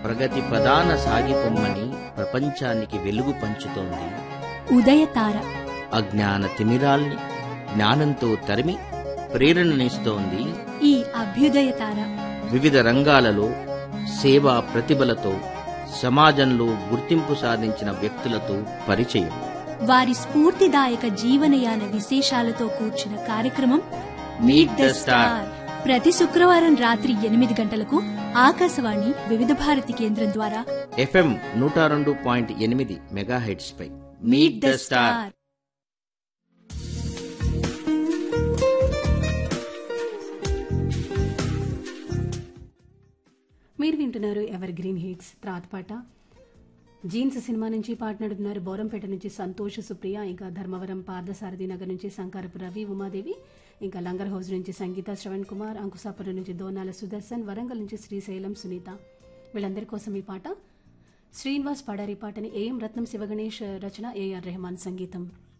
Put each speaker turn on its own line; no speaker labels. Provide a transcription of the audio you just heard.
ప్రగతి ప్రధాన సాగిపొమ్మని ప్రపంచానికి వెలుగు పంచుతోంది
ఉదయతార
అజ్ఞాన తిమిరాల్ని జ్ఞానంతో తరిమి ప్రేరణనిస్తోంది
ఈ అభ్యుదయతార
వివిధ రంగాలలో సేవా ప్రతిభలతో సమాజంలో గుర్తింపు సాధించిన వ్యక్తులతో పరిచయం
వారి స్ఫూర్తిదాయక జీవనయాన విశేషాలతో కూర్చున్న కార్యక్రమం
Meet the Star.
ప్రతి శుక్రవారం రాత్రి ఎనిమిది గంటలకు ఆకాశవాణి వివిధ భారతి కేంద్రం ద్వారా
ఎఫ్ఎం నూట రెండు పాయింట్ ఎనిమిది మెగాహెడ్స్ పై
మీట్ ద స్టార్
మీరు వింటున్నారు ఎవర్ గ్రీన్ హిట్స్ తర్వాత పాట జీన్స్ సినిమా నుంచి పాట నడుపుతున్నారు బోరంపేట నుంచి సంతోష్ సుప్రియ ఇంకా ధర్మవరం పార్థసారథి నగర్ నుంచి సంకారపు రవి ఉమాదేవి ఇంకా లంగర్ హౌస్ నుంచి సంగీత శ్రవణ్ కుమార్ అంకుశాపురం నుంచి దోనాల సుదర్శన్ వరంగల్ నుంచి శ్రీశైలం సునీత వీళ్ళందరి కోసం ఈ పాట శ్రీనివాస్ పాడారి పాటని ఏఎం రత్నం శివగణేష్ రచన ఏఆర్ రెహమాన్ సంగీతం